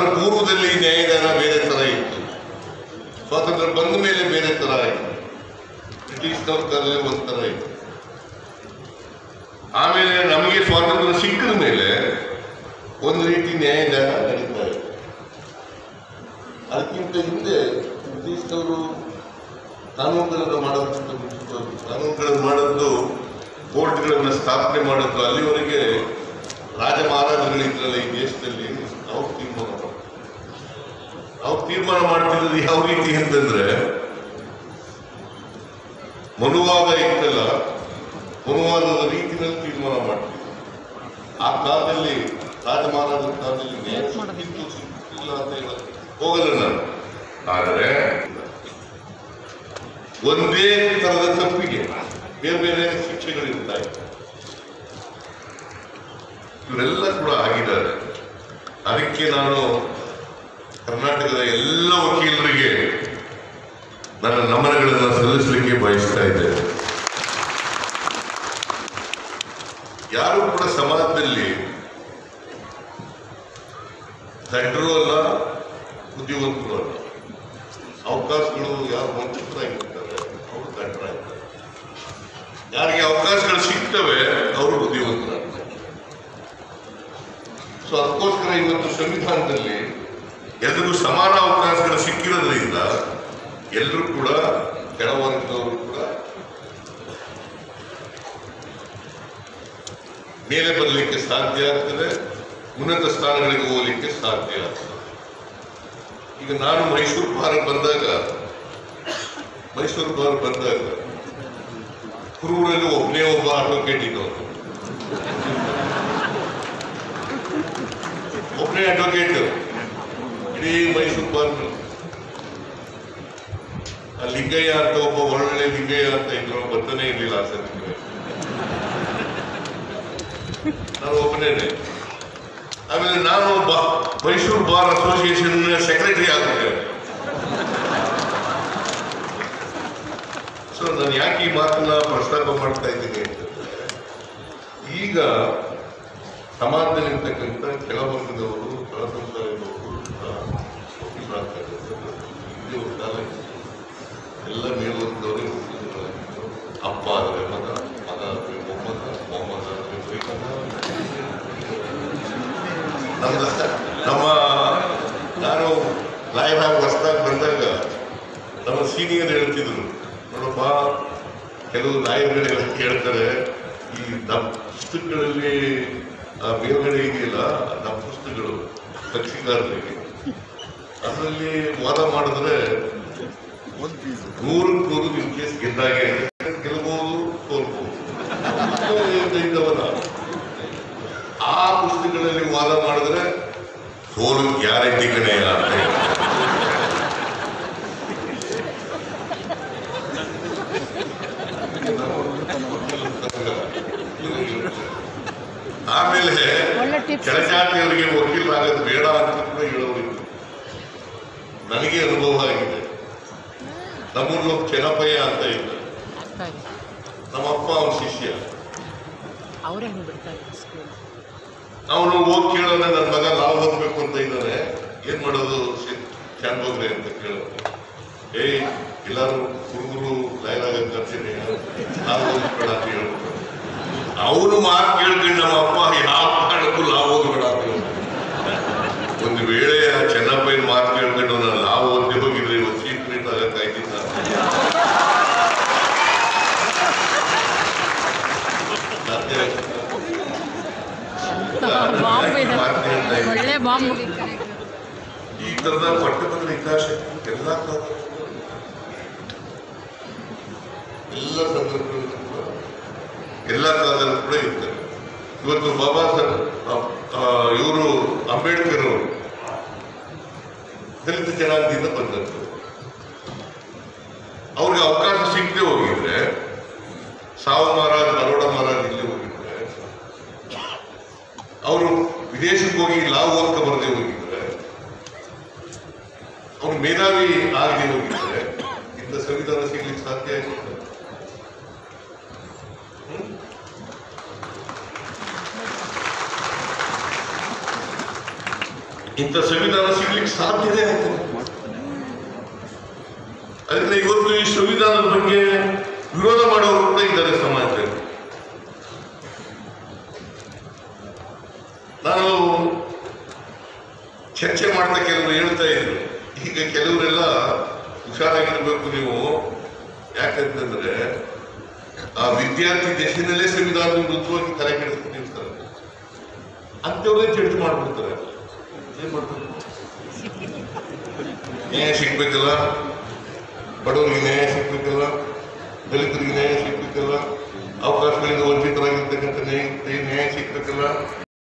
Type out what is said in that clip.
ಪೂರ್ವದಲ್ಲಿ ನ್ಯಾಯದಾನ ಬೇರೆ ತರ ಇತ್ತು ಸ್ವಾತಂತ್ರ್ಯ ಬಂದ ಮೇಲೆ ಬೇರೆ ತರ ಆಯಿತು ಬ್ರಿಟಿಷ್ನವ್ರ ಕಾಲದಲ್ಲಿ ಒಂದ್ ತರ ಇತ್ತು ಆಮೇಲೆ ನಮಗೆ ಸ್ವಾತಂತ್ರ್ಯ ಸಿಕ್ಕಿದ ಮೇಲೆ ಒಂದು ರೀತಿ ನ್ಯಾಯದಾನ ನಡೀತಾ ಇದೆ ಅದಕ್ಕಿಂತ ಹಿಂದೆ ಬ್ರಿಟಿಷ್ನವರು ಕಾನೂನುಗಳನ್ನು ಮಾಡೋದಕ್ಕಿಂತ ಮುಂಚಿತವಾಗಿ ಕಾನೂನುಗಳನ್ನು ಮಾಡೋದು ಕೋರ್ಟ್ಗಳನ್ನು ಸ್ಥಾಪನೆ ಮಾಡೋದು ಅಲ್ಲಿವರೆಗೆ ರಾಜ ಮಹಾರಾಜಗಳಿದ್ರಲ್ಲ ಈ ದೇಶದಲ್ಲಿ ಅವ್ರು ತೀರ್ಮಾನ ಮಾಡ್ತಾರೆ ಅವ್ರು ತೀರ್ಮಾನ ಮಾಡ್ತಿರೋದು ಯಾವ ರೀತಿ ಅಂತಂದ್ರೆ ಮನುವಾದ ಇತ್ತಲ್ಲ ಮನುವಾದದ ರೀತಿಯಲ್ಲಿ ತೀರ್ಮಾನ ಮಾಡ್ತಿದ್ರು ಆ ಕಾಲದಲ್ಲಿ ರಾಜ ಮಹಾರಾಜರ ಕಾಲದಲ್ಲಿ ನ್ಯಾಯ ಸಿಕ್ಕಿತ್ತು ಸಿಕ್ಕಿಲ್ಲ ಅಂತ ಹೇಳೋದು ಹೋಗಲ್ಲ ನಾನು ಆದರೆ ಒಂದೇ ತರದ ತಪ್ಪಿಗೆ ಬೇರೆ ಬೇರೆ ಶಿಕ್ಷೆಗಳಿರ್ತಾ ಇತ್ತು ಇವರೆಲ್ಲ ಕೂಡ ಆಗಿದ್ದಾರೆ ಅದಕ್ಕೆ ನಾನು ಕರ್ನಾಟಕದ ಎಲ್ಲ ವಕೀಲರಿಗೆ ನನ್ನ ನಮನಗಳನ್ನು ಸಲ್ಲಿಸಲಿಕ್ಕೆ ಬಯಸ್ತಾ ಇದ್ದೇನೆ ಯಾರು ಕೂಡ ಸಮಾಜದಲ್ಲಿ ದಡ್ಡರು ಅಲ್ಲ ಬುದ್ಧಿವಂತರು ಅಲ್ಲ ಅವಕಾಶಗಳು ಯಾರು ವಂಚಿತರಾಗಿರ್ತಾರೆ ಅವರು ದಡ್ಡರಾಗ್ತಾರೆ ಯಾರಿಗೆ ಅವಕಾಶಗಳು ಸಿಗ್ತವೆ ಅವರು ಬುದ್ಧಿವಂತರಾಗ್ತಾರೆ ಸೊ ಅದಕ್ಕೋಸ್ಕರ ಇವತ್ತು ಸಂವಿಧಾನದಲ್ಲಿ ಎಲ್ರಿಗೂ ಸಮಾನ ಅವಕಾಶಗಳು ಸಿಕ್ಕಿರೋದ್ರಿಂದ ಎಲ್ಲರೂ ಕೂಡ ಕೆಳವರ್ಗದವರು ಕೂಡ ಮೇಲೆ ಬರಲಿಕ್ಕೆ ಸಾಧ್ಯ ಆಗ್ತದೆ ಉನ್ನತ ಸ್ಥಾನಗಳಿಗೆ ಹೋಗಲಿಕ್ಕೆ ಸಾಧ್ಯ ಆಗ್ತದೆ ಈಗ ನಾನು ಮೈಸೂರು ಭಾರತ್ ಬಂದಾಗ ಮೈಸೂರು ಭಾರತ್ ಬಂದಾಗ ಕುರುಬರಲ್ಲಿ ಒಬ್ಬನೇ ಒಬ್ಬ ಅಡ್ವೊಕೇಟ್ ಇದ್ದವನು ಒಬ್ಬನೇ ಅಡ್ವೊಕೇಟ್ ಇಡೀ ಮೈಸೂರು ಭಾರತ ಆ ಲಿಂಗಯ್ಯ ಅಂತ ಒಬ್ಬ ಒಳ್ಳೆ ಲಿಂಗಯ್ಯ ಅಂತ ಇದ್ರು ಬರ್ತಾನೆ ಇರ್ಲಿಲ್ಲ ಆ ಸಭೆಗೆ ನಾನು ಒಬ್ಬನೇನೆ ಆಮೇಲೆ ನಾನು ಒಬ್ಬ ಮೈಸೂರು ಬಾರ್ ಅಸೋಸಿಯೇಷನ್ ಸೆಕ್ರೆಟರಿ ಆಗಿದ್ದೆ ಸೊ ನಾನು ಯಾಕೆ ಈ ಮಾತನ್ನ ಪ್ರಸ್ತಾಪ ಮಾಡ್ತಾ ಇದ್ದೀನಿ ಅಂತಂದ್ರೆ ಈಗ ಸಮಾಜದಲ್ಲಿರ್ತಕ್ಕಂಥ ಕೆಳವರ್ಗದವರು ಕೆಳಸಂಸಾರದವರು ವಕೀಲರಾಗ್ತಕ್ಕಂಥದ್ದು ಇಲ್ಲಿ ಒಂದು ಕಾಲ ಇತ್ತು. ಎಲ್ಲ ಮೇಲ್ವರ್ಗದವರೇ ವಕೀಲರಾಗಿದ್ರು ಅಪ್ಪ ಆದರೆ ಮಗ ಮಗ ಆದರೆ ಮೊಮ್ಮಗ ಮೊಮ್ಮಗ ಆದರೆ ಬೈಮಗ ನಮ್ಮ ನಮ್ಮ ನಾನು ಲಾಯರ್ ಹೊಸದಾಗಿ ಬಂದಾಗ ನಮ್ಮ ಸೀನಿಯರ್ ಹೇಳ್ತಿದ್ರು ನೋಡಪ್ಪ ಕೆಲವು ಲಾಯರ್ಗಳೆಲ್ಲ ಹೇಳ್ತಾರೆ ಈ ನಮ್ಮ ಪುಸ್ತಕಗಳಲ್ಲಿ ಆ ಮೇಲ್ಗಡೆ ಇದೆಯಲ್ಲ ನಮ್ಮ ಪುಸ್ತಕಗಳು ಕಕ್ಷಿಗಾರರಿಗೆ ಅದರಲ್ಲಿ ವಾದ ಮಾಡಿದ್ರೆ ನೂರಕ್ಕೆ ನೂರು ನಿಮ್ ಕೇಸ್ ಗೆದ್ದಾಗೆ ಗೆಲ್ಬಹುದು ಸೋಲ್ಬಹುದು ಇದ್ದವನ ಆ ಪುಸ್ತಕಗಳಲ್ಲಿ ವಾದ ಮಾಡಿದ್ರೆ ಸೋಲು ಗ್ಯಾರಂಟಿ ಕಣೆಯ ಅಂತ ಹೇಳ್ತಾರೆ. ಆಮೇಲೆ ಒಳ್ಳೆ tips. ಕೆಳಜಾತಿಯವರಿಗೆ ವಕೀಲರಾಗೋದು ಬೇಡ ಅಂತ ಕೂಡ ಹೇಳೋರು ಇದ್ರು. ನನಗೆ ಅನುಭವ ಆಗಿದೆ ನಮ್ಮೂರ್ಲಿ ಒಬ್ಬ ಚೆನ್ನಪ್ಪಯ್ಯ ಅಂತ ಇದ್ದ ಆಗ್ತಾ ಇದೆ ನಮ್ಮಪ್ಪ ಅವನ ಶಿಷ್ಯ ಅವರೇ ಹಂಗೆ ಬಿಡ್ತಾ ಇದ್ದಾರೆ ಸ್ಕೂಲ್ ಅವನು ಹೋಗಿ ಕೇಳೋಣ ನನ್ನ ಮಗ ನಾವು ಓದ್ಬೇಕು ಅಂತ ಇದ್ದಾನೆ ಏನ್ ಮಾಡೋದು ಚಾನ್ಬೋಗ್ರೆ ಅಂತ ಕೇಳೋದು ಏಯ್ ಎಲ್ಲಾರು ಹುಡುಗರು ಲೈನಾಗಂತ ಅಂತೀನಿ ನಾವು ಓದ್ಬೇಡ ಅಂತ ಹೇಳ್ಬಿಟ್ಟು ಅವನು ಮಾತು ಕೇಳ್ಕೊಂಡು ನಮ್ಮ ಅಪ್ಪ ಯಾವ ಕಾರಣಕ್ಕೂ ನಾವು ಓದ್ಬೇಡ ಅಂತ ಹೇಳ್ಬಿಟ್ಟು. ಒಂದು ವೇಳೆ ಆ ಚೆನ್ನಪ್ಪನ ಮಾತು ಕೇಳ್ಕೊಂಡು ನಾನು ನಾವು ಓದಿ ಹೋಗಿದ್ರೆ ಇವತ್ತು ಚೀಫ್ ಮಿನಿಸ್ಟರ್ ಆಗಕ್ಕಾಯ್ತಿದ್ದ ಸಾಧ್ಯ ಬಾಂಬ್ ಇದೆ ಮಾತು ಹೇಳ್ತಾ ಇದ್ದೀನಿ. ಒಳ್ಳೆ ಬಾಂಬ್ ಈ ತರದ ಪಟ್ಟಭದ್ರ ಇತಿಹಾಸಕ್ಕೆ ಎಲ್ಲ ಕಾಲ ಎಲ್ಲ ಸಂದರ್ಭಗಳಲ್ಲೂ ಕೂಡ ಎಲ್ಲ ಕಾಲದಲ್ಲೂ ಕೂಡ ಇರ್ತಾರೆ ಇವತ್ತು ಬಾಬಾ ಸಾಹೇಬ್ ಇವರು ಅಂಬೇಡ್ಕರ್ ಅವರು ದಲಿತ ಜನಾಂಗದಿಂದ ಬಂದದ್ದು ಅವ್ರಿಗೆ ಅವಕಾಶ ಸಿಗದೆ ಹೋಗಿದ್ರೆ ಸಾವು ಮಹಾರಾಜ್ ಬರೋಡ ಮಹಾರಾಜ್ ಇಲ್ಲಿ ಹೋಗಿದ್ರೆ ಅವರು ವಿದೇಶಕ್ಕೆ ಹೋಗಿ ಲಾವ್ ಓದ್ಕ ಬರದೆ ಹೋಗಿದ್ರೆ ಅವ್ರು ಮೇಧಾವಿ ಆಗದೆ ಹೋಗಿದ್ರೆ ಇಂಥ ಸಂವಿಧಾನ ಸಿಗ್ಲಿಕ್ಕೆ ಸಾಧ್ಯ ಆಗಿಲ್ಲ ಹ್ಮ್? ಇಂಥ ಸಂವಿಧಾನ ಸಿಗ್ಲಿಕ್ಕೆ ಸಾಧ್ಯತೆ ಆಗ್ತದೆ ಅದರಿಂದ ಇವತ್ತು ಈ ಸಂವಿಧಾನದ ಬಗ್ಗೆ ವಿರೋಧ ಮಾಡೋರು ಕೂಡ ಇದ್ದಾರೆ ಸಮಾಜದಲ್ಲಿ ನಾನು ಚರ್ಚೆ ಮಾಡ್ತಾ ಕೆಲವರು ಹೇಳ್ತಾ ಇದ್ರು ಈಗ ಕೆಲವರೆಲ್ಲ ಹುಷಾರಾಗಿರ್ಬೇಕು ನೀವು ಯಾಕಂತಂದ್ರೆ ಆ ವಿದ್ಯಾರ್ಥಿ ದೇಶದಲ್ಲೇ ಸಂವಿಧಾನದ ವಿರುದ್ಧವಾಗಿ ತಲೆ ಕೆಡಿಸ್ಕೊಂಡಿರ್ತಾರೆ ಅಂತವ್ರೇ ಚರ್ಚೆ ಮಾಡ್ಬಿಡ್ತಾರೆ ಏನ್ ಮಾಡ್ತಾರೆ ನ್ಯಾಯ ಸಿಗ್ಬೇಕಲ್ಲ ಬಡವರಿಗೆ ನ್ಯಾಯ ಸಿಗ್ಬೇಕಲ್ಲ ದಲಿತರಿಗೆ ನ್ಯಾಯ ಸಿಗ್ಬೇಕಲ್ಲ ಅವಕಾಶಗಳಿಂದ ವಂಚಿತರಾಗಿರ್ತಕ್ಕಂಥ ನ್ಯಾಯ ನ್ಯಾಯ ಸಿಗ್ಬೇಕಲ್ಲ